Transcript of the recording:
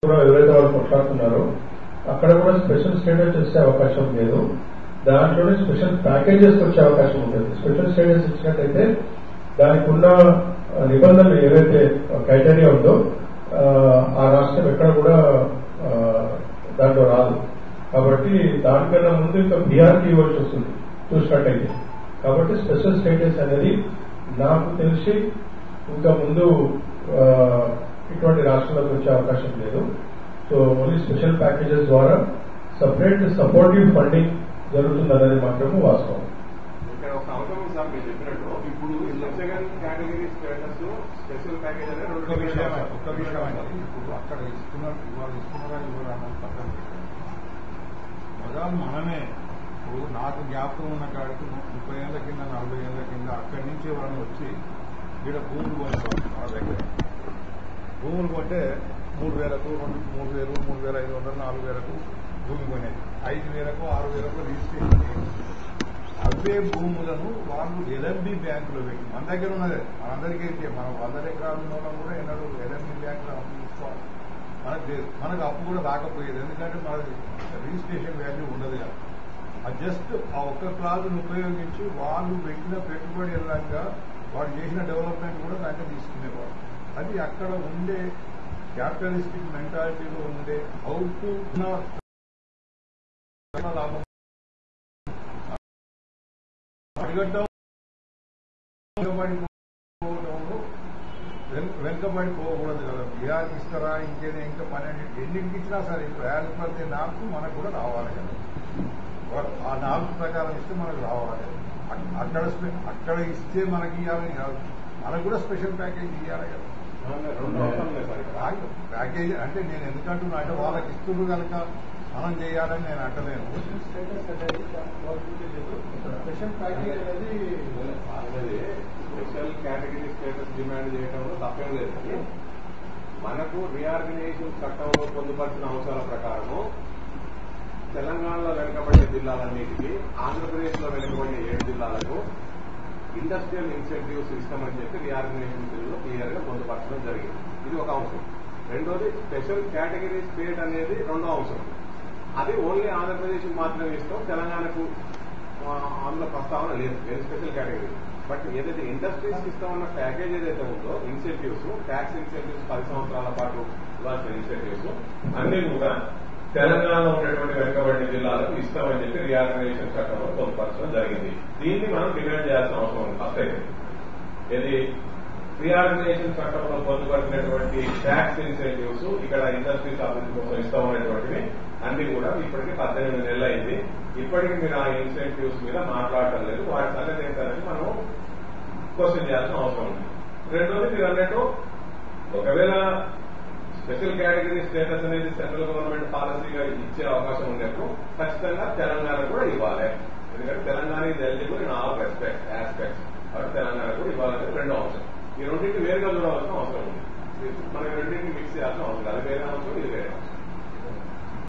కూడా ఎవరైతే వాళ్ళు కొట్లాడుతున్నారో అక్కడ కూడా స్పెషల్ స్టేటస్ ఇచ్చే అవకాశం లేదు దాంట్లోనే స్పెషల్ ప్యాకేజెస్ వచ్చే అవకాశం ఉంటుంది స్పెషల్ స్టేటస్ ఇచ్చినట్టయితే దానికి ఉన్న నిబంధనలు ఏవైతే క్రైటీరియా ఉందో ఆ, ఆ రాష్ట్రం ఎక్కడ కూడా ఆ, దాంట్లో రాదు కాబట్టి దానికన్నా ముందు ఇంకా బీఆర్కి ఇవ్వాల్సి వస్తుంది చూసినట్టయితే కాబట్టి స్పెషల్ స్టేటస్ అనేది నాకు తెలిసి ఇంకా ముందు ఆ, ఇటువంటి రాష్ట్రాలకు వచ్చే అవకాశం లేదు సో ఓన్లీ స్పెషల్ ప్యాకేజెస్ ద్వారా సపరేట్ సపోర్టివ్ ఫండింగ్ జరుగుతుందన్నది మాత్రము వాస్తవం ఇక్కడ ఒక అవసరం సార్ మీరు చెప్పినట్టు ఇప్పుడు second category status special package అనేది రెండు ఒక్క విషయం విషయాలు. ఒక్క విషయం అండి ఇప్పుడు అక్కడ ఇస్తున్నారు ఇవాళ ఇస్తున్నారా ఇవ్వరా అన్నది పక్కన పెట్టండి. మొదలు మనమే ఇప్పుడు నాకు జ్ఞాపకం ఉన్న కాడికి ముప్పై ఏళ్ళ కింద నలభై ఏళ్ళ కింద అక్కడి నుంచి ఎవరైనా వచ్చి ఇక్కడ భూములు కొనుక్కోవాలి మన దగ్గర భూములు కొంటే మూడు వేలకు రెండు మూడు వేలు మూడు వేల ఐదు వందలు నాలుగు వేలకు భూమి కొనేది ఐదు వేలకు ఆరు వేలకు రిజిస్ట్రేషన్ చేయాలి అవే భూములను వాళ్ళు ఎల్ఎంబి బ్యాంకులో పెట్టి మన దగ్గర ఉన్నదే మనందరికీ అయితే మనం వంద ఎకరాలు ఉన్న వాళ్ళం కూడా ఎన్నడూ ఎల్ఎంబి బ్యాంకులో అప్పు తీసుకోవాలి మనకు లేదు మనకు అప్పు కూడా రాకపోయేది ఎందుకంటే మనది రిజిస్ట్రేషన్ వాల్యూ ఉండదు కదా అది జస్ట్ ఆ ఒక్క క్లాజును ఉపయోగించి వాళ్ళు పెట్టిన పెట్టుబడి వెళ్ళాక వాళ్ళు చేసిన డెవలప్మెంట్ కూడా దాంట్లో తీసుకునేవారు అది అక్కడ ఉండే క్యాపిటలిస్టిక్ మెంటాలిటీలో ఉండే హౌ టు లాభం అడిగడ్డం వెనుకబడిపోవడంలో వెన్- వెనుకబడిపోకూడదు కదా బీఆర్కి ఇస్తారా ఇంకేదో ఇంకా పన్నెండు ఎన్నింటికి ఇచ్చినా సరే ఇప్పుడు యాడ్ పడితే నాలుగు మనకు కూడా రావాలి కదా వా- ఆ నాలుగు ప్రకారం ఇస్తే మనకు రావాలి అక్- అక్కడ స్పె- అక్కడ ఇస్తే మనకి ఇవ్వాలని కాదు మనకు కూడా స్పెషల్ ప్యాకేజ్ ఇవ్వాలి కదా రెండు అవసరం లేదు సార్ ఇక్కడ. ప్యాక్- ప్యాకేజ్ అంటే నేను ఎందుకంటున్నా అంటే వాళ్ళకి ఇస్తున్నారు కనుక మనం చేయాలని నేను అంటలేను స్టేటస్ అనేది స్పెషల్ ప్యాకేజ్ అనేది అనేది స్పెషల్ కేటగిరీ స్టేటస్ డిమాండ్ చేయడంలో తప్పేం లేదు కానీ మనకు రీఆర్గనైజేషన్ చట్టంలో పొందుపరిచిన అంశాల ప్రకారము తెలంగాణలో వెనుకబడిన జిల్లాలన్నిటికీ ఆంధ్రప్రదేశ్ లో వెనుకబడిన ఏడు జిల్లాలకు ఇండస్ట్రియల్ ఇన్సెంటివ్ సిస్టమ్ అని చెప్పి రీఆర్గనైజేషన్ బిల్లులో క్లియర్ గా పొందుపరచడం జరిగింది ఇది ఒక అంశం రెండోది స్పెషల్ కేటగిరీ స్టేట్ అనేది రెండో అంశం అది ఓన్లీ ఆంధ్రప్రదేశ్ మాత్రమే ఇస్తాం తెలంగాణకు ఆ, అందులో ప్రస్తావన లేదు వెరీ స్పెషల్ కేటగిరీ బట్ ఏదైతే ఇండస్ట్రీస్ ఇస్తామన్న ప్యాకేజ్ ఏదైతే ఉందో ఇన్సెంటివ్స్ ట్యాక్స్ ఇన్సెంటివ్స్ పది సంవత్సరాల పాటు ఇవ్వాల్సిన ఇన్సెంటివ్స్ అన్ని కూడా తెలంగాణలో ఉన్నటువంటి వెనుకబడిన జిల్లాలకు ఇస్తామని చెప్పి రీఆర్గనైజేషన్ చట్టంలో పొందుపరచడం జరిగింది దీన్ని మనం డిమాండ్ చేయాల్సిన అవసరం ఉంది ఫస్ట్ అయితే ఇది రీఆర్గనైజేషన్ చట్టంలో పొందుపరిచినటువంటి ట్యాక్స్ ఇన్సెంటివ్స్ ఇక్కడ ఇండస్ట్రీస్ అభివృద్ధి కోసం ఇస్తామనేటువంటివి అన్ని కూడా ఇప్పటికి పద్దెనిమిది నెలలు అయింది ఇప్పటికి మీరు ఆ ఇన్సెంటివ్స్ మీద మాట్లాడటం లేదు వాటి సంగతి ఏంటనేది మనం క్వశ్చన్ చేయాల్సిన అవసరం ఉంది రెండోది మీరు అన్నట్టు ఒకవేళ స్పెషల్ కేటగిరీ స్టేటస్ అనేది సెంట్రల్ గవర్నమెంట్ పాలసీగా ఇచ్చే అవకాశం ఉన్నప్పుడు ఖచ్చితంగా తెలంగాణ కూడా ఇవ్వాలి ఎందుకంటే తెలంగాణ ఇది eligible in all respect aspects కాబట్టి తెలంగాణ కూడా ఇవ్వాలనేది రెండో అంశం ఈ రెండింటిని వేరుగా చూడవలసిన అవసరం ఉంది మనం రెండింటిని మిక్స్ చేయాల్సిన అవసరం లేదు. అది వేరే అంశం ఇది వేరే అంశం